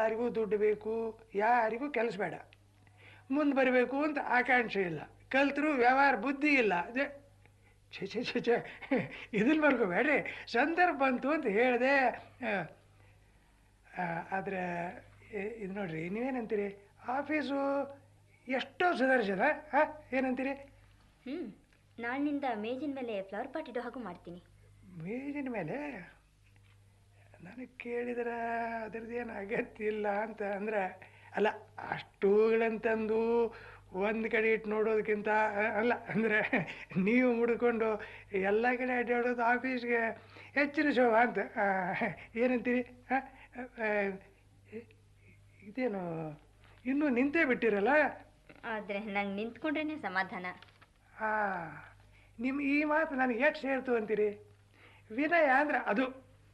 ಯಾರಿಗೂ ದುಡ್ಡು ಬೇಕು ಯಾರಿಗೂ ಕೆಲಸ ಬೇಡ ಮುಂದೆ ಬರಬೇಕು ಅಂತ ಆಕಾಂಕ್ಷೆ ಇಲ್ಲ ಕಲ್ತರು ವ್ಯವಹಾರ ಬುದ್ಧಿ ಇಲ್ಲ ಅದೇ ಛೆ ಛೆ ಛೆ ಛೆ ಇದನ್ನ ಬರ್ಕೋಬೇಡ್ರಿ ಸಂದರ್ಭ ಬಂತು ಅಂತ ಹೇಳಿದೆ ಆದರೆ ಇದು ನೋಡ್ರಿ ನೀವೇನಂತೀರಿ ಆಫೀಸು ಎಷ್ಟೋ ಸುಧಾರಿಸದ ಹಾಂ ಏನಂತೀರಿ ಹ್ಞೂ ನಾಳಿನಿಂದ ಮೇಜಿನ ಮೇಲೆ ಫ್ಲವರ್ ಪಾಟ್ ಇಡೋ ಹಾಗೂ ಮಾಡ್ತೀನಿ ಮೇಜಿನ ಮೇಲೆ ನನಗೆ ಕೇಳಿದ್ರೆ ಅದ್ರದ್ದೇನು ಅಗತ್ಯ ಇಲ್ಲ ಅಂತ ಅಂದ್ರೆ ಅಲ್ಲ ಅಷ್ಟುಗಳಂತಂದು ಒಂದು ಕಡೆ ಇಟ್ಟು ನೋಡೋದಕ್ಕಿಂತ ಅ- ಅಲ್ಲ ಅಂದರೆ ನೀವು ಮುಡ್ಕೊಂಡು ಎಲ್ಲ ಕಡೆ ಅಡ್ಡಾಡೋದು ಆಫೀಸ್ಗೆ ಹೆಚ್ಚಿನ ಶೋಭ ಅಂತ ಆ, ಏನಂತೀರಿ ಆ, ಆ, ಇದೇನು ಇನ್ನೂ ನಿಂತೇ ಬಿಟ್ಟಿರಲ್ಲ ಆದರೆ ನಂಗೆ ನಿಂತ್ಕೊಂಡ್ರೇ ಸಮಾಧಾನ ಹಾಂ ನಿಮ್ಮ ಈ ಮಾತು ನನಗೆ ಎಷ್ಟು ಸೇರ್ತು ಅಂತೀರಿ ವಿನಯ ಅಂದ್ರೆ ಅದು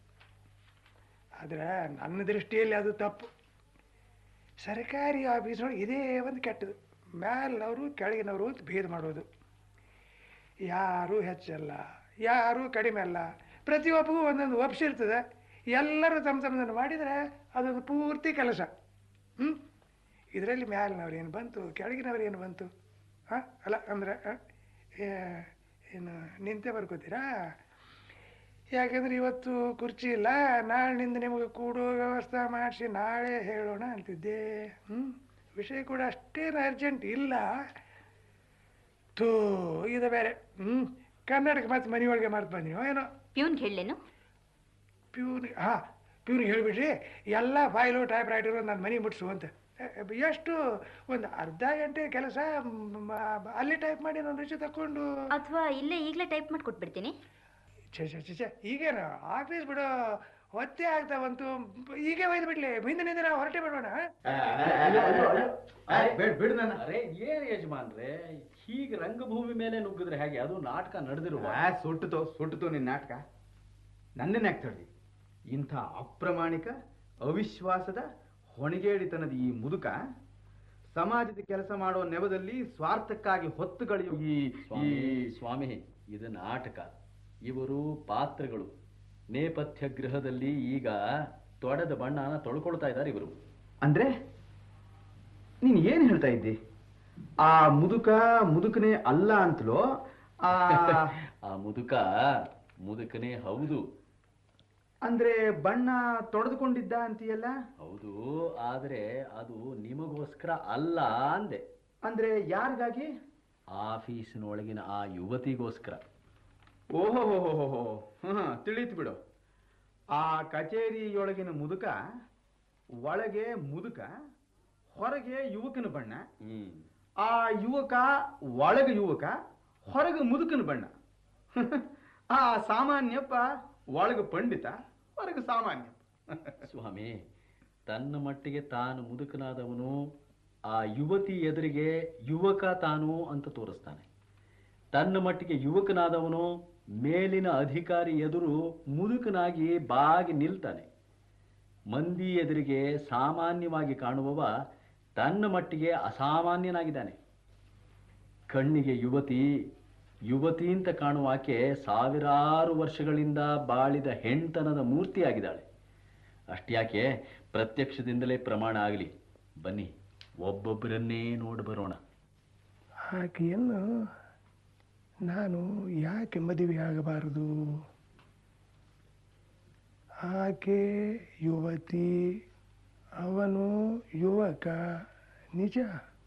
ಆದರೆ ನನ್ನ ದೃಷ್ಟಿಯಲ್ಲಿ ಅದು ತಪ್ಪು ಸರ್ಕಾರಿ ಆಫೀಸ್ನೊಳಗೆ ಇದೇ ಒಂದು ಕೆಟ್ಟದು ಮೇಲಿನವರು ಕೆಳಗಿನವರು ಅಂತ ಭೇದ ಮಾಡೋದು ಯಾರೂ ಹೆಚ್ಚಲ್ಲ ಯಾರೂ ಕಡಿಮೆ ಅಲ್ಲ ಪ್ರತಿಯೊಬ್ಬಗೂ ಒಂದೊಂದು ಒಪ್ಸಿರ್ತದೆ ಎಲ್ಲರೂ ತಮ್ಮ ತಮ್ಮದನ್ನು ಮಾಡಿದರೆ ಅದೊಂದು ಪೂರ್ತಿ ಕೆಲಸ ಹ್ಞೂ ಇದರಲ್ಲಿ ಮ್ಯಾಲಿನವ್ರು ಏನು ಬಂತು ಕೆಳಗಿನವ್ರು ಏನು ಬಂತು ಹಾಂ ಅಲ್ಲ ಅಂದರೆ ಏನು ನಿಂತೆ ಬರ್ಕೋತೀರಾ ಯಾಕಂದ್ರೆ ಇವತ್ತು ಕುರ್ಚಿ ಇಲ್ಲ ನಾಳಿನಿಂದ ನಿಮಗೆ ಕೂಡೋ ವ್ಯವಸ್ಥೆ ಮಾಡಿಸಿ ನಾಳೆ ಹೇಳೋಣ ಅಂತಿದ್ದೆ ಹ್ಞೂ ವಿಷಯ ಕೂಡ ಅಷ್ಟೇನು ಅರ್ಜೆಂಟ್ ಇಲ್ಲ ಥೂ ಇದು ಬೇರೆ ಹ್ಞೂ ಕನ್ನಡಕ್ಕೆ ಮತ್ತೆ ಮನೆಯೊಳಗೆ ಮರ್ತು ಬಂದಿನೋ ಏನೋ ಪ್ಯೂನ್ಗೆ ಹೇಳಲೇನು ಪ್ಯೂನ್ ಹಾಂ ಪ್ಯೂನ್ಗೆ ಹೇಳಿಬಿಡ್ರಿ ಎಲ್ಲ ಫೈಲು ಟೈಪ್ ರೈಟರು ನನ್ನ ಮನೆ ಮುಟ್ಸು ಅಂತ ಎ- ಎಷ್ಟು ಒಂದು ಅರ್ಧ ಗಂಟೆ ಕೆಲಸ ಮ್, ಮ- ಅಲ್ಲಿ ಟೈಪ್ ಮಾಡಿ ನಾನು ರುಚಿ ತಗೊಂಡು ಅಥವಾ ಇಲ್ಲೇ ಈಗಲೇ ಟೈಪ್ ಮಾಡಿ ಕೊಟ್ಬಿಡ್ತೀನಿ ಛೇ ಛೇ ಛೇ ಛೇ ಈಗೇನು ಆಫೀಸ್ ಬಿಡೋ ಹೊತ್ತೇ ಆಗ್ತಾ ಬಂತು ಈಗ ಒಯ್ದು ಬಿಡ್ಲಿ ಹಿಂದಿನ ದಿನ ಹೊರಟೆ ಬಿಡೋಣ ಬೇಡ ಬಿಡು ನನ್ನ ಅರೆ ಏನ್ ಯಜಮಾನ್ರೆ ಹೀಗೆ ರಂಗಭೂಮಿ ಮೇಲೆ ನುಗ್ಗಿದ್ರೆ ಹೇಗೆ ಅದು ನಾಟಕ ನಡೆದಿರುವ ಆ, ಸುಟ್ಟಿತು ಸುಟ್ಟಿತು ನಿನ್ನ ನಾಟಕ ನನ್ನನ್ನ ಯಾಕೆ ತಳ್ಳಿ ಇಂಥ ಅಪ್ರಾಮಾಣಿಕ ಅವಿಶ್ವಾಸದ ಹೊಣೆಗೇಡಿತನದ ಈ ಮುದುಕ ಸಮಾಜದ ಕೆಲಸ ಮಾಡೋ ನೆವದಲ್ಲಿ ಸ್ವಾರ್ಥಕ್ಕಾಗಿ ಹೊತ್ತುಗಳಿಯೋ ಈ ಸ್ವಾಮಿ ಈ ಸ್ವಾಮಿ ಇದು ನಾಟಕ ಇವರು ಪಾತ್ರಗಳು ನೇಪಥ್ಯ ಗೃಹದಲ್ಲಿ ಈಗ ತೊಡೆದ ಬಣ್ಣನ ತೊಳ್ಕೊಳ್ತಾ ಇದ್ದಾರೆ ಇವರು ಅಂದ್ರೆ ನೀನ್ ಏನ್ ಹೇಳ್ತಾ ಇದ್ದಿ ಆ ಮುದುಕ ಮುದುಕನೇ ಅಲ್ಲ ಅಂತಲೋ ಆ ಆ ಮುದುಕ ಮುದುಕನೇ ಹೌದು ಅಂದ್ರೆ ಬಣ್ಣ ತೊಡೆದುಕೊಂಡಿದ್ದ ಅಂತೀಯಲ್ಲ ಹೌದು ಆದ್ರೆ ಅದು ನಿಮಗೋಸ್ಕರ ಅಲ್ಲ ಅಂದೆ ಅಂದ್ರೆ ಯಾರಿಗಾಗಿ ಆಫೀಸಿನೊಳಗಿನ ಆ ಯುವತಿಗೋಸ್ಕರ ಓಹೋ ಹೋ ಹ್ಮ್ ತಿಳಿತು ಬಿಡು ಆ ಕಚೇರಿಯೊಳಗಿನ ಮುದುಕ ಒಳಗೆ ಮುದುಕ ಹೊರಗೆ ಯುವಕನ ಬಣ್ಣ ಹ್ಮ್ ಆ ಯುವಕ ಒಳಗೆ ಯುವಕ ಹೊರಗೆ ಮುದುಕನ ಬಣ್ಣ ಆ ಸಾಮಾನ್ಯಪ್ಪ ಒಳಗೆ ಪಂಡಿತ ಹೊರಗೆ ಸಾಮಾನ್ಯ ಸ್ವಾಮಿ ತನ್ನ ಮಟ್ಟಿಗೆ ತಾನು ಮುದುಕನಾದವನು ಆ ಯುವತಿ ಎದುರಿಗೆ ಯುವಕ ತಾನು ಅಂತ ತೋರಿಸ್ತಾನೆ ತನ್ನ ಮಟ್ಟಿಗೆ ಯುವಕನಾದವನು ಮೇಲಿನ ಅಧಿಕಾರಿ ಎದುರು ಮುದುಕನಾಗಿ ಬಾಗಿ ನಿಲ್ತಾನೆ ಮಂದಿ ಎದುರಿಗೆ ಸಾಮಾನ್ಯವಾಗಿ ಕಾಣುವವ ತನ್ನ ಮಟ್ಟಿಗೆ ಅಸಾಮಾನ್ಯನಾಗಿದ್ದಾನೆ ಕಣ್ಣಿಗೆ ಯುವತಿ ಯುವತಿ ಅಂತ ಕಾಣುವ ಆಕೆ ಸಾವಿರಾರು ವರ್ಷಗಳಿಂದ ಬಾಳಿದ ಹೆಣ್ತನದ ಮೂರ್ತಿಯಾಗಿದ್ದಾಳೆ ಅಷ್ಟ್ಯಾಕೆ ಪ್ರತ್ಯಕ್ಷದಿಂದಲೇ ಪ್ರಮಾಣ ಆಗಲಿ ಬನ್ನಿ ಒಬ್ಬೊಬ್ಬರನ್ನೇ ನೋಡಿ ಬರೋಣ ಆಕೆಯನ್ನು ನಾನು ಯಾಕೆ ಮದುವೆ ಆಗಬಾರದು ಆಕೆ ಯುವತಿ ಅವನು ಯುವಕ ನಿಜ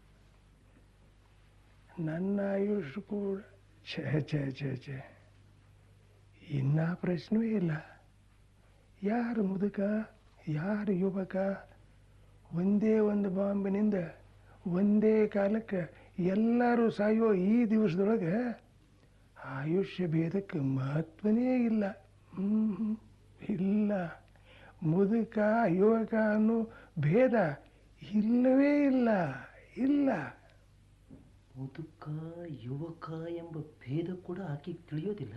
ನನ್ನ ಆಯುಷ್ ಕೂಡ ಛೇ ಛೇ ಛೇ ಛೇ ಇನ್ನ ಪ್ರಶ್ನೆ ಇಲ್ಲ ಯಾರು ಮುದುಕ ಯಾರು ಯುವಕ ಒಂದೇ ಒಂದು ಬಾಂಬಿನಿಂದ ಒಂದೇ ಕಾಲಕ್ಕೆ ಎಲ್ಲರೂ ಸಾಯೋ ಈ ದಿವಸದೊಳಗೆ ಆಯುಷ್ಯ ಭೇದಕ್ಕೆ ಮಹತ್ವನೇ ಇಲ್ಲ ಹ್ಮ್, ಇಲ್ಲ ಮುದುಕ ಯುವಕ ಅನ್ನೋ ಭೇದ ಇಲ್ಲವೇ ಇಲ್ಲ ಇಲ್ಲ ಮುದುಕ ಯುವಕ ಎಂಬ ಭೇದ ಕೂಡ ಆಕೆಗೆ ತಿಳಿಯೋದಿಲ್ಲ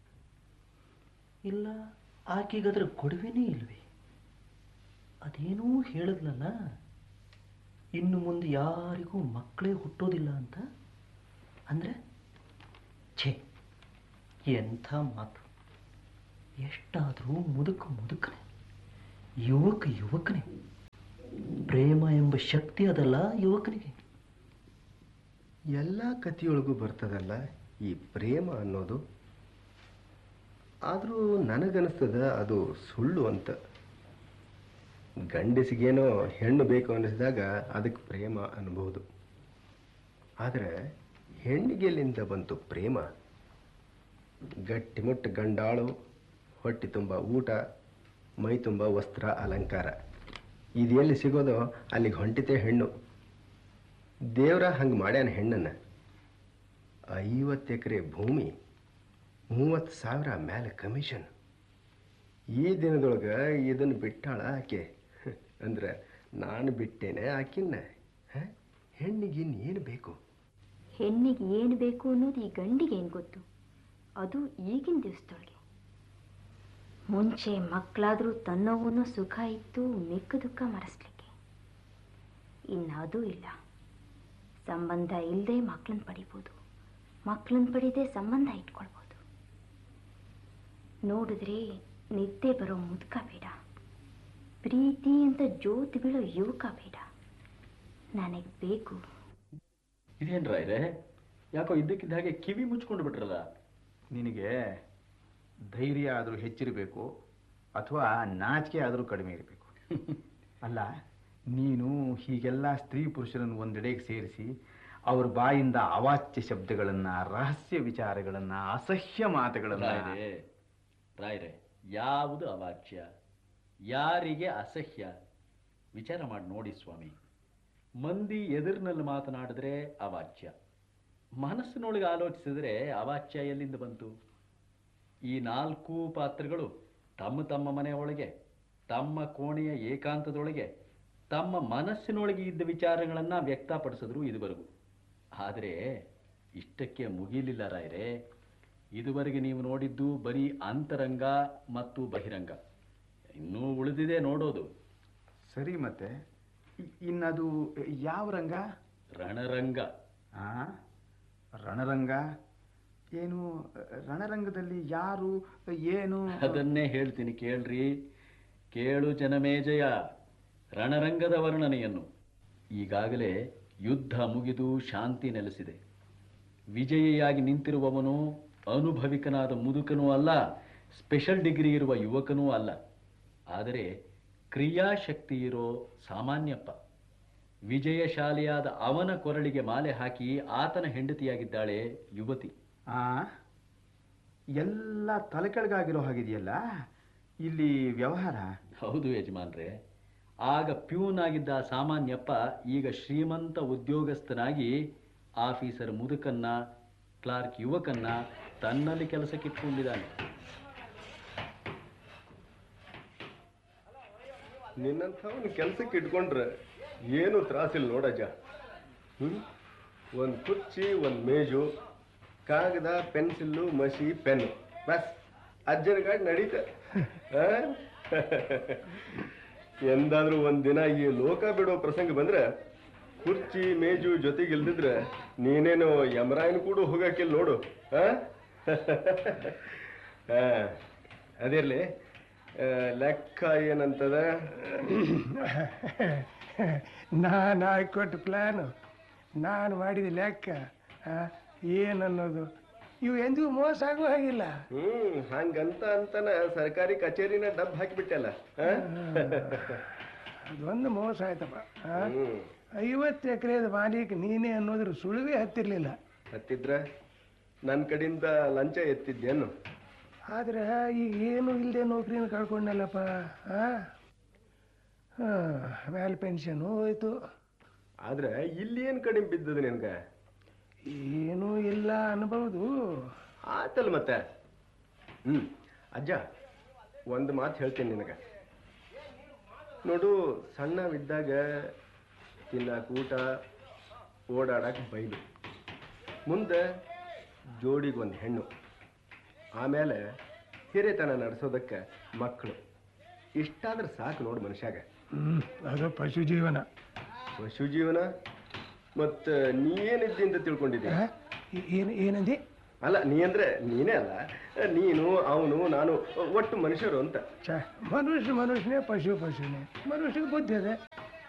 ಇಲ್ಲ ಆಕೆಗದರ ಗೊಡವೆನೇ ಇಲ್ವೇ ಅದೇನೂ ಹೇಳಿದ್ಲಲ್ಲ ಇನ್ನು ಮುಂದೆ ಯಾರಿಗೂ ಮಕ್ಕಳೇ ಹುಟ್ಟೋದಿಲ್ಲ ಅಂತ ಅಂದರೆ ಛೇ ಎಂಥ ಮಾತು ಎಷ್ಟಾದರೂ ಮುದುಕ ಮುದುಕನೇ ಯುವಕ ಯುವಕನೇ ಶಕ್ತಿ ಅದಲ್ಲ ಯುವಕನಿಗೆ ಎಲ್ಲ ಕಥೆಯೊಳಗೂ ಬರ್ತದಲ್ಲ ಈ ಪ್ರೇಮ ಅನ್ನೋದು ಆದರೂ ನನಗನ್ನಿಸ್ತದ ಅದು ಸುಳ್ಳು ಅಂತ ಗಂಡಸಿಗೇನೋ ಹೆಣ್ಣು ಬೇಕು ಅನ್ನಿಸಿದಾಗ ಅದಕ್ಕೆ ಪ್ರೇಮ ಅನ್ಬೋದು ಆದರೆ ಹೆಣ್ಣಿಗೆಲ್ಲಿಂದ ಬಂತು ಪ್ರೇಮ ಗಟ್ಟಿಮುಟ್ಟು ಗಂಡಾಳು ಹೊಟ್ಟೆ ತುಂಬ ಊಟ ಮೈ ತುಂಬ ವಸ್ತ್ರ ಅಲಂಕಾರ ಇದು ಎಲ್ಲಿ ಸಿಗೋದೋ ಅಲ್ಲಿಗೆ ಹೊಂಟಿತೆ ಹೆಣ್ಣು ದೇವ್ರ ಹಂಗೆ ಮಾಡ್ಯಾನ ಹೆಣ್ಣನ್ನು ಐವತ್ತು ಎಕರೆ ಭೂಮಿ ಮೂವತ್ತು ಸಾವಿರ ಮೇಲೆ ಕಮಿಷನ್ ಈ ದಿನದೊಳಗೆ ಇದನ್ನು ಬಿಟ್ಟಾಳ ಆಕೆ ಅಂದ್ರೆ ನಾನು ಬಿಟ್ಟೇನೆ ಆಕಿನ್ನ ಹ? ಹೆಣ್ಣಿಗಿನ್ ಏನು ಬೇಕು ಹೆಣ್ಣಿಗೆ ಏನು ಬೇಕು ಅನ್ನೋದು ಈ ಗಂಡಿಗೆ ಏನು ಗೊತ್ತು ಅದು ಈಗಿನ ದಿವಸದೊಳಗೆ ಮುಂಚೆ ಮಕ್ಕಳಾದರೂ ತನ್ನವನ್ನೋ ಸುಖ ಇತ್ತು ಮಿಕ್ಕ ದುಃಖ ಮರೆಸ್ಲಿಕ್ಕೆ ಇನ್ನು ಅದು ಇಲ್ಲ ಸಂಬಂಧ ಇಲ್ಲದೆ ಮಕ್ಕಳನ್ನ ಪಡಿಬೋದು ಮಕ್ಕಳನ್ನ ಪಡಿದೆ ಸಂಬಂಧ ಇಟ್ಕೊಳ್ಬೋದು ನೋಡಿದ್ರೆ ನಿದ್ದೆ ಬರೋ ಮುದುಕ ಬೇಡ ಪ್ರೀತಿ ಅಂತ ಜ್ಯೋತಿ ಬೀಳೋ ಯುವಕ ಬೇಡ ನನಗೆ ಬೇಕು ಇದೇನ್ ರಾಯ್ರೆ ಯಾಕೋ ಇದ್ದಕ್ಕಿದ್ದ ಹಾಗೆ ಕಿವಿ ಮುಚ್ಕೊಂಡು ಬಿಟ್ರಲ್ಲ ನಿನಗೆ ಧೈರ್ಯ ಆದರೂ ಹೆಚ್ಚಿರಬೇಕು ಅಥವಾ ನಾಚಿಕೆ ಆದರೂ ಕಡಿಮೆ ಇರಬೇಕು ಅಲ್ಲ ನೀನು ಹೀಗೆಲ್ಲ ಸ್ತ್ರೀ ಪುರುಷರನ್ನು ಒಂದೆಡೆಗೆ ಸೇರಿಸಿ ಅವ್ರ ಬಾಯಿಂದ ಅವಾಚ್ಯ ಶಬ್ದಗಳನ್ನು ರಹಸ್ಯ ವಿಚಾರಗಳನ್ನು ಅಸಹ್ಯ ಮಾತುಗಳನ್ನು ರಾಯ್ರೆ ರಾಯ್ರೆ ಯಾವುದು ಅವಾಚ್ಯ ಯಾರಿಗೆ ಅಸಹ್ಯ ವಿಚಾರ ಮಾಡಿ ನೋಡಿ ಸ್ವಾಮಿ ಮಂದಿ ಎದುರಿನಲ್ಲಿ ಮಾತನಾಡಿದ್ರೆ ಅವಾಚ್ಯ ಮನಸ್ಸಿನೊಳಗೆ ಆಲೋಚಿಸಿದ್ರೆ ಅವಾಚ್ಯ ಎಲ್ಲಿಂದ ಬಂತು ಈ ನಾಲ್ಕು ಪಾತ್ರಗಳು ತಮ್ಮ ತಮ್ಮ ಮನೆಯೊಳಗೆ ತಮ್ಮ ಕೋಣೆಯ ಏಕಾಂತದೊಳಗೆ ತಮ್ಮ ಮನಸ್ಸಿನೊಳಗೆ ಇದ್ದ ವಿಚಾರಗಳನ್ನು ವ್ಯಕ್ತಪಡಿಸಿದ್ರು ಇದುವರೆಗೂ ಆದರೆ ಇಷ್ಟಕ್ಕೆ ಮುಗಿಲಿಲ್ಲ ರಾಯ್ರೆ ಇದುವರೆಗೆ ನೀವು ನೋಡಿದ್ದು ಬರೀ ಅಂತರಂಗ ಮತ್ತು ಬಹಿರಂಗ ಇನ್ನೂ ಉಳಿದಿದೆ ನೋಡೋದು ಸರಿ ಮತ್ತೆ ಇ- ಇನ್ನದು ಯಾವ ರಂಗ ರಣರಂಗ ಆ ರಣರಂಗ ಏನು ರಣರಂಗದಲ್ಲಿ ಯಾರು ಏನು ಅದನ್ನೇ ಹೇಳ್ತೀನಿ ಕೇಳ್ರಿ ಕೇಳು ಜನಮೇಜಯ ರಣರಂಗದ ವರ್ಣನೆಯನ್ನು ಈಗಾಗಲೇ ಯುದ್ಧ ಮುಗಿದು ಶಾಂತಿ ನೆಲೆಸಿದೆ ವಿಜಯಿಯಾಗಿ ನಿಂತಿರುವವನು ಅನುಭವಿಕನಾದ ಮುದುಕನೂ ಅಲ್ಲ ಸ್ಪೆಷಲ್ ಡಿಗ್ರಿ ಇರುವ ಯುವಕನೂ ಅಲ್ಲ ಆದರೆ ಕ್ರಿಯಾಶಕ್ತಿ ಇರೋ ಸಾಮಾನ್ಯಪ್ಪ ವಿಜಯಶಾಲಿಯಾದ ಅವನ ಕೊರಳಿಗೆ ಮಾಲೆ ಹಾಕಿ ಆತನ ಹೆಂಡತಿಯಾಗಿದ್ದಾಳೆ ಯುವತಿ ಆ ಎಲ್ಲ ತಲೆ ಕೆಳಗಾಗಿರೋ ಹಾಗಿದೆಯಲ್ಲ ಇಲ್ಲಿ ವ್ಯವಹಾರ ಹೌದು ಯಜಮಾನ್ರೆ ಆಗ ಪ್ಯೂನ್ ಆಗಿದ್ದ ಆ ಸಾಮಾನ್ಯಪ್ಪ ಈಗ ಶ್ರೀಮಂತ ಉದ್ಯೋಗಸ್ಥನಾಗಿ ಆಫೀಸರ್ ಮುದುಕನ್ನ ಕ್ಲಾರ್ಕ್ ಯುವಕನ್ನ ತನ್ನಲ್ಲಿ ಕೆಲಸಕ್ಕಿಟ್ಕೊಂಡಿದ್ದಾನೆ ನಿನ್ನಂಥವನ್ನ ಕೆಲ್ಸಕ್ಕೆ ಇಟ್ಕೊಂಡ್ರೆ ಏನು ತ್ರಾಸಿಲ್ಲ ನೋಡಜ್ಜ ಹ್ಞೂ ಒಂದು ಕುರ್ಚಿ ಒಂದು ಮೇಜು ಕಾಗದ ಪೆನ್ಸಿಲ್ಲು ಮಸಿ ಪೆನ್ ಬಸ್ ಅಜ್ಜನ ಗಾಡಿ ನಡೀತ ಆ? ಎಂದಾದ್ರೂ ಒಂದ್ ದಿನ ಈ ಲೋಕ ಬಿಡೋ ಪ್ರಸಂಗ ಬಂದ್ರೆ ಕುರ್ಚಿ ಮೇಜು ಜೊತೆಗೆ ಇಲ್ದಿದ್ರೆ ನೀನೇನು ಯಮರಾಯನ ಕೂಡ ಹೋಗಕ್ಕಿಲ್ಲ ನೋಡು ಆ? ಆ, ಅದಿರ್ಲಿ ಆ, ಲೆಕ್ಕ ಏನಂತದ ನಾನು ಹಾಕೊಟ್ಟು ಪ್ಲ್ಯಾನು ನಾನು ಮಾಡಿದ ಲೆಕ್ಕ ಆ, ಏನನ್ನೋದು ಇವು ಎಂದೂ ಮೋಸ ಆಗೋ ಹಾಗಿಲ್ಲ ಹ್ಮ್ ಹಂಗಂತ ಅಂತನ ಸರ್ಕಾರಿ ಕಚೇರಿನ ಡಬ್ ಹಾಕಿಬಿಟ್ಟಲ್ಲ ಆ? ಅದೊಂದು ಮೋಸ ಆಯ್ತಪ್ಪ ಆ? ಹ್ಮ್ ಐವತ್ತು ಎಕರೆದ ಮಾಲೀಕ ನೀನೇ ಅನ್ನೋದ್ರ ಸುಳಿವೇ ಹತ್ತಿರಲಿಲ್ಲ ಹತ್ತಿದ್ರ ನನ್ನ ಕಡೆಯಿಂದ ಲಂಚ ಎತ್ತಿದ್ದೇನು ಆದ್ರೆ ಈಗ ಏನು ಇಲ್ಲದೆ ನೌಕರಿನ ಕಳ್ಕೊಂಡಲ್ಲಪ್ಪ ಹಾಂ ಮ್ಯಾಲ್ ಪೆನ್ಷನ್ ಹೋಯ್ತು ಆದ್ರೆ ಇಲ್ಲಿ ಏನ್ ಕಡಿಮೆ ಬಿದ್ದದ ನಿನ್ಗ ಏನೂ ಇಲ್ಲ ಅನ್ಬೋದು ಆತಲ್ ಮತ್ತೆ ಹ್ಮ್ ಅಜ್ಜ ಒಂದು ಮಾತು ಹೇಳ್ತೀನಿ ನಿನಗ ನೋಡು ಸಣ್ಣವಿದ್ದಾಗ ತಿನ್ನಕ ಊಟ ಓಡಾಡಕ್ಕೆ ಬೈಲು ಮುಂದೆ ಜೋಡಿಗೊಂದು ಹೆಣ್ಣು ಆಮೇಲೆ ಹಿರೇತನ ನಡೆಸೋದಕ್ಕೆ ಮಕ್ಕಳು ಇಷ್ಟಾದ್ರೆ ಸಾಕು ನೋಡು ಮನುಷ್ಯಾಗ ಹ್ಞೂ ಅದು ಪಶು ಜೀವನ ಪಶು ಜೀವನ ಮತ್ತು ನೀ ಏನಿದ್ದಿ ಅಂತ ತಿಳ್ಕೊಂಡಿದ್ದಿ ಆ? ಏ- ಏನು ಏನಂದಿ ಅಲ್ಲ ನೀ ಅಂದ್ರೆ ನೀನೇ ಅಲ್ಲ ನೀನು ಅವನು ನಾನು ಒಟ್ಟು ಮನುಷ್ಯರು ಅಂತ ಛ ಮನುಷ್ಯ ಮನುಷ್ಯನೇ ಪಶು ಪಶುನೇ ಮನುಷ್ಯಗೆ ಬುದ್ಧಿ ಅದೆ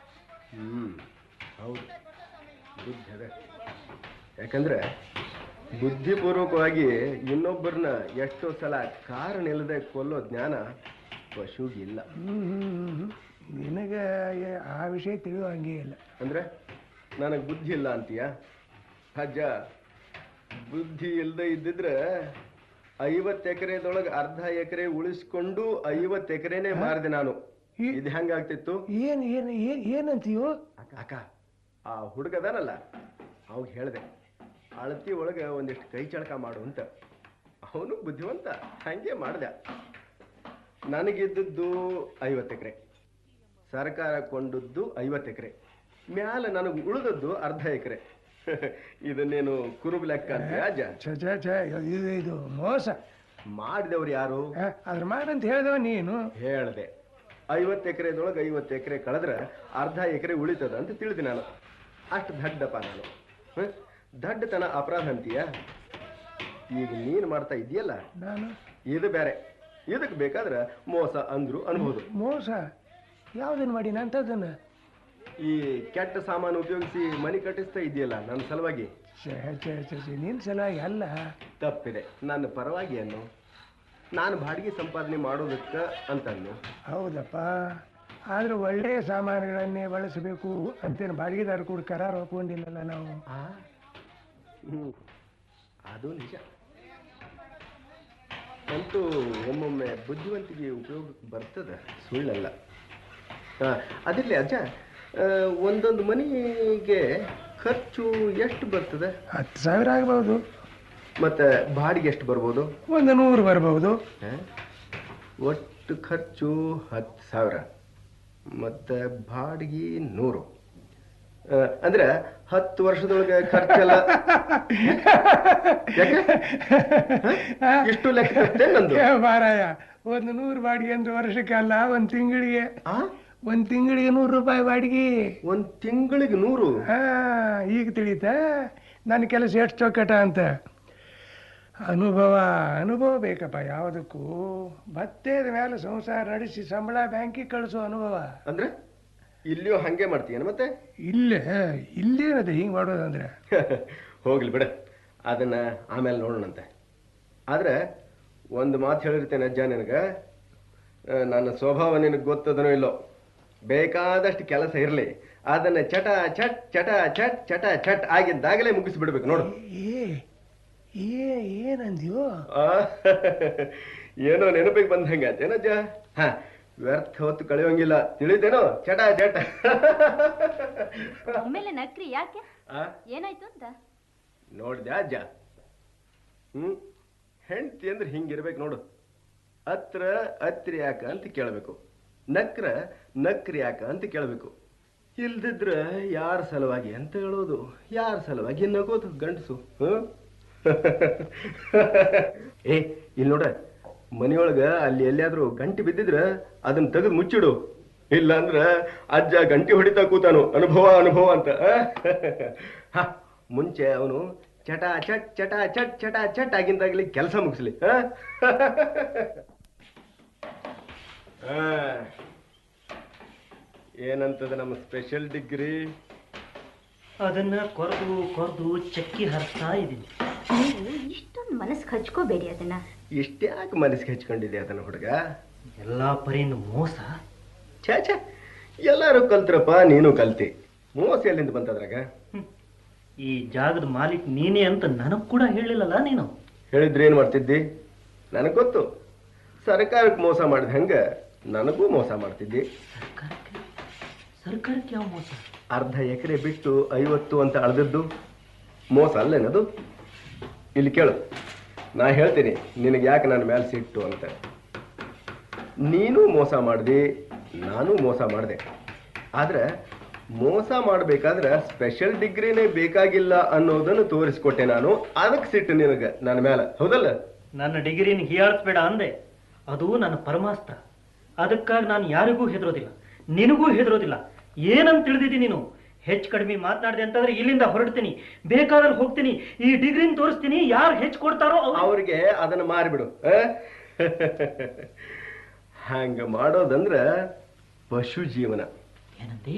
ಹ್ಞೂ ಹೌದು ಬುದ್ಧಿ ಅದ ಯಾಕಂದ್ರೆ ಬುದ್ಧಿಪೂರ್ವಕವಾಗಿ ಇನ್ನೊಬ್ಬರನ್ನ ಎಷ್ಟೋ ಸಲ ಕಾರಣ ಇಲ್ಲದೆ ಕೊಲ್ಲೋ ಜ್ಞಾನ ಪಶುಗಿಲ್ಲ ಹ್ಮ್ ನಿನಗೆ ಆ ವಿಷಯ ತಿಳಿಯೋ ಹಂಗೆ ಇಲ್ಲ ಅಂದ್ರೆ ನನಗೆ ಬುದ್ಧಿ ಇಲ್ಲ ಅಂತೀಯ ಅಜ್ಜ ಬುದ್ಧಿ ಇಲ್ಲದೆ ಇದ್ದಿದ್ರೆ ಐವತ್ತು ಎಕರೆದೊಳಗೆ ಅರ್ಧ ಎಕರೆ ಉಳಿಸ್ಕೊಂಡು ಐವತ್ತು ಎಕರೆನೇ ಮಾರಿದೆ ನಾನು ಈ- ಇದು ಹೆಂಗಾಗ್ತಿತ್ತು ಏನು ಏನು ಏನು ಏನಂತೀಯೋ ಅಕ್ಕ ಅಕ್ಕ ಆ ಹುಡುಗದಾನಲ್ಲ ಅವಾಗ ಹೇಳಿದೆ ಅಳತಿ ಒಳಗೆ ಒಂದಿಷ್ಟು ಕೈ ಚಳಕ ಮಾಡು ಅಂತ ಅವನು ಬುದ್ಧಿವಂತ ಹಂಗೆ ಮಾಡ್ದೆ ನನಗಿದ್ದದ್ದು ಐವತ್ತು ಎಕರೆ ಸರ್ಕಾರ ಕೊಂಡದ್ದು ಐವತ್ತು ಎಕರೆ ಮ್ಯಾಲ ನನಗೆ ಉಳಿದದ್ದು ಅರ್ಧ ಎಕರೆ ಇದನ್ನೇನು ಕುರುಬ್ ಲೆಕ್ಕ ಅಂತ ಅಜ್ಜ ಛ ಛ ಛ ಇದು ಇದು ಮೋಸ ಮಾಡಿದವ್ರು ಯಾರು ಆ, ಅದ್ರ ಮಾಡಂತ ಹೇಳ್ದವ ನೀನು ಹೇಳ್ದೆ ಐವತ್ತು ಎಕರೆದೊಳಗೆ ಐವತ್ತು ಎಕರೆ ಕಳೆದ್ರೆ ಅರ್ಧ ಎಕರೆ ಉಳಿತದ ಅಂತ ತಿಳಿದೆ ನಾನು ಅಷ್ಟು ದಡ್ಡಪ್ಪ ನಾನು ಹ? ದಡ್ಡತನ ಅಪರಾಧ ಅಂತೀಯ ಈಗ ನೀನು ಮಾಡ್ತಾ ಇದೆಯಲ್ಲ ನಾನು ಇದು ಬೇರೆ ಇದಕ್ಕೆ ಬೇಕಾದ್ರೆ ಮೋಸ ಅಂದ್ರು ಅನ್ಬೋದು ಮೋಸ ಯಾವುದನ್ನು ಮಾಡಿ ಅಂಥದ್ದನ್ನ ಈ ಕೆಟ್ಟ ಸಾಮಾನು ಉಪಯೋಗಿಸಿ ಮನೆ ಕಟ್ಟಿಸ್ತಾ ಇದೆಯಲ್ಲ ನನ್ನ ಸಲುವಾಗಿ ಛೇ ಛೇ ಛೇ ಛೇ ನಿನ್ನ ಸಲುವಾಗಿ ಅಲ್ಲ ತಪ್ಪಿದೆ ನನ್ನ ಪರವಾಗಿ ಅನ್ನು ನಾನು ಬಾಡಿಗೆ ಸಂಪಾದನೆ ಮಾಡೋದಕ್ಕೆ ಅಂತನ್ನು ಹೌದಪ್ಪ ಆದ್ರೆ ಒಳ್ಳೆಯ ಸಾಮಾನುಗಳನ್ನೇ ಬಳಸಬೇಕು ಅಂತೇನು ಬಾಡಿಗೆದಾರ ಕೂಡ ಕರಾರು ಹಾಕೊಂಡಿಲ್ಲಲ್ಲ ನಾವು ಹ್ಮ್. ಅದು ನಿಜ ಅಂತೂ ಒಮ್ಮೊಮ್ಮೆ ಬುದ್ಧಿವಂತಿಗೆ ಉಪಯೋಗಕ್ಕೆ ಬರ್ತದೆ ಸುಳ್ಳಲ್ಲ ಆ, ಅದಿರ್ಲಿ ಅಜ್ಜ ಆ, ಒಂದೊಂದು ಮನೆಗೆ ಖರ್ಚು ಎಷ್ಟು ಬರ್ತದೆ ಹತ್ತು ಸಾವಿರ ಆಗ್ಬೋದು ಮತ್ತೆ ಬಾಡಿಗೆ ಎಷ್ಟು ಬರ್ಬೋದು ಒಂದು ನೂರು ಬರ್ಬೋದು ಆ? ಒಟ್ಟು ಖರ್ಚು ಹತ್ತು ಸಾವಿರ ಮತ್ತೆ ಬಾಡಿಗೆ ನೂರು ಆ, ಅಂದ್ರೆ ಹತ್ತು ವರ್ಷದೊಳಗೆ ಖರ್ಚೆಲ್ಲ ಯಾಕೆ? ಹ? ಇಷ್ಟು ಲೆಕ್ಕ ತಪ್ಪೆ ನಂದು ಏ ಮಾರಾಯ ಒಂದು ನೂರು ಬಾಡಿಗೆ ಅಂದ್ರೆ ವರ್ಷಕ್ಕೆ ಅಲ್ಲ ಒಂದು ತಿಂಗಳಿಗೆ ಆ? ಒಂದು ತಿಂಗಳಿಗೆ ನೂರು ರೂಪಾಯಿ ಬಾಡಿಗೆ ಒಂದ್ ತಿಂಗಳಿಗೆ ನೂರು ಹಾ ಈಗ ತಿಳಿತಾ ನನ್ನ ಕೆಲಸ ಎಷ್ಟು ಚೊಕ್ಕಟ ಅಂತ ಅನುಭವ ಅನುಭವ ಬೇಕಪ್ಪ ಯಾವುದಕ್ಕೂ ಭತ್ತದ ಮೇಲೆ ಸಂಸಾರ ನಡೆಸಿ ಸಂಬಳ ಬ್ಯಾಂಕಿಗೆ ಕಳಿಸೋ ಅನುಭವ ಅಂದ್ರೆ ಇಲ್ಲಿಯೂ ಹಂಗೆ ಮಾಡ್ತೀಯನ ಮತ್ತೆ ಇಲ್ಲೇ ಇಲ್ಲೇನದು ಹಿಂಗೆ ಮಾಡೋದಂದ್ರೆ ಹೋಗ್ಲಿ ಬಿಡ ಅದನ್ನ ಆಮೇಲೆ ನೋಡೋಣಂತೆ ಆದ್ರೆ ಒಂದು ಮಾತು ಹೇಳಿರ್ತೇನೆ ಅಜ್ಜ ನಿನಗೆ ಆ, ನನ್ನ ಸ್ವಭಾವ ನಿನಗೆ ಗೊತ್ತದನೋ ಇಲ್ಲೋ ಬೇಕಾದಷ್ಟು ಕೆಲಸ ಇರಲಿ ಅದನ್ನ ಚಟ ಚಟ್ ಚಟ ಚಟ್ ಚಟ ಚಟ್ ಆಗಿದ್ದಾಗಲೇ ಮುಗಿಸ್ಬಿಡ್ಬೇಕು ನೋಡು ಏ ಏ ಏನಂದ್ಯೋ ಆ, ಏನೋ ನೆನಪಿಗೆ ಬಂದಂಗ ಏನಜ್ಜ ಹಾ ವ್ಯರ್ಥ ಹೊತ್ತು ಕಳೆಯೋಂಗಿಲ್ಲ ತಿಳಿದೇನೋ ಚಟ ಚಟ ಒಮ್ಮೆಲೆ ನಕ್ರಿ ಯಾಕೆ ಆ ಏನಾಯ್ತು ಅಂತ ನೋಡ್ದೆ ಅಜ್ಜ ಹ್ಮ್ ಹೆಂಡ್ತಿ ಅಂದ್ರೆ ಹಿಂಗಿರ್ಬೇಕು ನೋಡು ಅತ್ರ ಅತ್ರಿ ಯಾಕ ಅಂತ ಕೇಳಬೇಕು ನಕ್ರ ನಕ್ರಿ ಯಾಕ ಅಂತ ಕೇಳಬೇಕು ಇಲ್ದಿದ್ರ ಯಾರ ಸಲುವಾಗಿ ಅಂತ ಹೇಳೋದು ಯಾರ ಸಲುವಾಗಿ ನಗೋದು ಗಂಡಸು ಹ್ಮ್ ಏ ಇಲ್ಲಿ ನೋಡ ಮನೆಯೊಳಗ ಅಲ್ಲಿ ಎಲ್ಲಿಯಾದ್ರೂ ಗಂಟಿ ಬಿದ್ದಿದ್ರ ಅದನ್ನ ತೆಗೆದು ಮುಚ್ಚಿಡು ಇಲ್ಲ ಅಂದ್ರ ಅಜ್ಜ ಗಂಟಿ ಹೊಡಿತಾ ಕೂತಾನು ಅನುಭವ ಅನುಭವ ಅಂತ ಆ? ಹ, ಮುಂಚೆ ಅವನು ಚಟ ಚಟ್ ಚಟ ಚಟ್ ಚಟ ಚಟ್ ಆಗಿಂದಾಗ್ಲಿ ಕೆಲಸ ಮುಗಿಸ್ಲಿ ಆ? ಆ. ಏನಂತದ ನಮ್ಮ ಸ್ಪೆಷಲ್ ಡಿಗ್ರಿ ಅದನ್ನ ಕೊರೆದು ಕೊರೆದು ಚಕ್ಕಿ ಹರಿಸ್ತಾ ಇದ್ದೀನಿ ನೀವು ಇಷ್ಟೊಂದು ಮನಸ್ಸಿಗೆ ಹಚ್ಕೋಬೇಡಿ ಅದನ್ನ ಇಷ್ಟ್ಯಾಕೆ ಮನಸ್ಸಿಗೆ ಹಚ್ಕೊಂಡಿದೆ ಅದನ್ನ ಹುಡುಗ ಎಲ್ಲಾ ಪರಿನ ಮೋಸ ಛೇ ಛೇ ಎಲ್ಲಾರು ಕಲ್ತ್ರಪ್ಪ ನೀನು ಕಲ್ತಿ ಮೋಸ ಎಲ್ಲಿಂದ ಬಂತದ್ರಾಗ ಹ್ಮ್. ಈ ಜಾಗದ ಮಾಲೀಕ್ ನೀನೇ ಅಂತ ನನಗ್ ಕೂಡ ಹೇಳಿಲ್ಲಲ್ಲ ನೀನು ಹೇಳಿದ್ರೆ ಏನ್ ಮಾಡ್ತಿದ್ದಿ ನನಗ್ ಗೊತ್ತು ಸರ್ಕಾರಕ್ಕೆ ಮೋಸ ಮಾಡಿದ ಹಂಗ ನನಗೂ ಮೋಸ ಮಾಡ್ತಿದ್ದಿ ಸರ್ಕಾರಕ್ಕೆ ಸರ್ಕಾರಕ್ಕೆ ಯಾವ ಮೋಸ ಅರ್ಧ ಎಕರೆ ಬಿಟ್ಟು ಐವತ್ತು ಅಂತ ಅಳ್ದದ್ದು ಮೋಸ ಅಲ್ಲೇನದು ಇಲ್ಲಿ ಕೇಳು ನಾ ಹೇಳ್ತೀನಿ ನಿನಗೆ ಯಾಕೆ ನನ್ನ ಮೇಲೆ ಸಿಟ್ಟು ಅಂತ ನೀನು ಮೋಸ ಮಾಡ್ದಿ ನಾನು ಮೋಸ ಮಾಡಿದೆ ಆದ್ರೆ ಮೋಸ ಮಾಡಬೇಕಾದ್ರೆ ಸ್ಪೆಷಲ್ ಡಿಗ್ರಿನೇ ಬೇಕಾಗಿಲ್ಲ ಅನ್ನೋದನ್ನು ತೋರಿಸ್ಕೊಟ್ಟೆ ನಾನು ಅದಕ್ಕೆ ಸಿಟ್ಟು ನಿನಗೆ ನನ್ನ ಮೇಲೆ ಹೌದಲ್ಲ ನನ್ನ ಡಿಗ್ರಿನ ಹೀಯಾಳಿಸ್ಬೇಡ ಅಂದೆ ಅದು ನನ್ನ ಪರಮಾಸ್ತ್ರ ಅದಕ್ಕಾಗಿ ನಾನು ಯಾರಿಗೂ ಹೆದರೋದಿಲ್ಲ ನಿನಗೂ ಹೆದರೋದಿಲ್ಲ ಏನಂತ ತಿಳಿದಿದ್ದಿ ನೀನು ಹೆಚ್ಚು ಕಡಿಮೆ ಮಾತನಾಡಿದೆ ಅಂತಂದ್ರೆ ಇಲ್ಲಿಂದ ಹೊರಡ್ತೀನಿ ಬೇಕಾದ್ರೆ ಹೋಗ್ತೀನಿ ಈ ಡಿಗ್ರಿನ ತೋರಿಸ್ತೀನಿ ಯಾರು ಹೆಚ್ಚು ಕೊಡ್ತಾರೋ ಅವ್ರು ಅವ್ರಿಗೆ ಅದನ್ನ ಮಾರಿಬಿಡು ಆ? ಹಂಗ ಮಾಡೋದಂದ್ರ ಪಶು ಜೀವನ ಏನಂತೆ